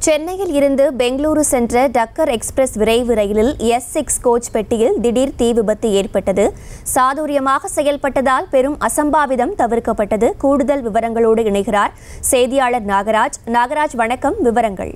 சென்னையில் இருந்து பெங்களூரு சென்ற டக்கர் எக்ஸ்பிரஸ் விரைவு ரயிலில் எஸ் சிக்ஸ் கோச் பெட்டியில் திடீர் தீ விபத்து ஏற்பட்டது சாதுரியமாக செயல்பட்டதால் பெரும் அசம்பாவிதம் தவிர்க்கப்பட்டது கூடுதல் விவரங்களோடு இணைகிறார் செய்தியாளர் நாகராஜ் நாகராஜ் வணக்கம் விவரங்கள்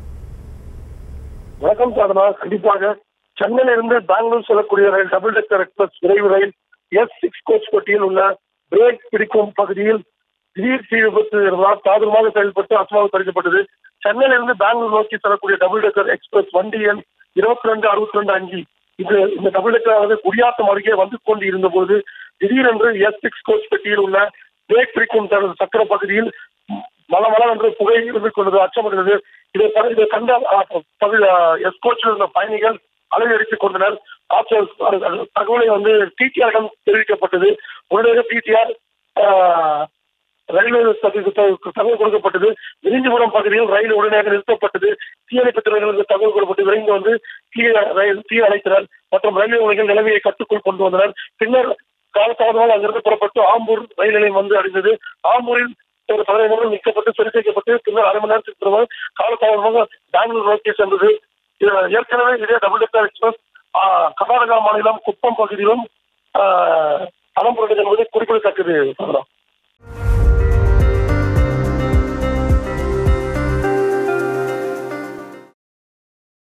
வணக்கம் சாதனா கண்டிப்பாக சென்னையில இருந்து பெங்களூர் செல்லக்கூடிய ரயில் டபுள் டெக்கர் எக்ஸ்பிரஸ் விரைவு ரயில் எஸ் சிக்ஸ் கோச் பெட்டியில் உள்ள பிரேக் பிடிக்கும் பகுதியில் திடீர் தீ விபத்து இருந்தால் தாதுரமாக செயல்பட்டு அசமாக தடுக்கப்பட்டது சென்னையில இருந்து பெங்களூர் நோக்கி செல்லக்கூடிய டபுள் டெக்கர் எக்ஸ்பிரஸ் வண்டி எண் இருபத்தி ரெண்டு அறுபத்தி ரெண்டு அஞ்சு இது இந்த டபுள் டெக்கரானது குடியாத்தம் அருகே வந்து கொண்டு இருந்தபோது திடீரென்று எஸ் சிக்ஸ் கோச் பெட்டியில் உள்ள பிரேக் பிடிக்கும் த- சக்கர பகுதியில் மல மல என்று புகை இருந்து கொண்டது அச்சமடைந்தது இதை க- இதை கண்ட அ, பகுதி எஸ் கோச்சில் இருந்த பயணிகள் அலையடித்துக் கொண்டனர் ஆட்சியர் அ- தகவலை வந்து டிடிஆரிடம் தெரிவிக்கப்பட்டது உடனடியாக டிடிஆர் ரயில்வே தகவல் தகவல் கொடுக்கப்பட்டது விரிஞ்சிபுரம் பகுதியில் ரயில் உடனடியாக நிறுத்தப்பட்டது தீயணைப்பு துறையினருக்கு தகவல் கொடுக்கப்பட்டு விரைந்து வந்து தீ ரயில் தீ அணைத்தனர் மற்றும் ரயில்வே ஊழியர்கள் நிலைமையை கட்டுக்குள் கொண்டு வந்தனர் பின்னர் காலதாமதமாக அங்கிருந்து புறப்பட்டு ஆம்பூர் ரயில் நிலையம் வந்து அடைந்தது ஆம்பூரில் ஒரு பதினைந்து நிமிடம் நிற்கப்பட்டு சரி செய்யப்பட்டு பின்னர் அரை மணி நேரத்துக்கு பிறகு காலதாமதமாக பெங்களூர் நோக்கி சென்றது இது ஏற்கனவே இதே double decker express ah, Karnataka மாநிலம் குப்பம் பகுதியிலும் தடம் புரட்டது என்பது குறிப்பிடத்தக்கது சந்திரா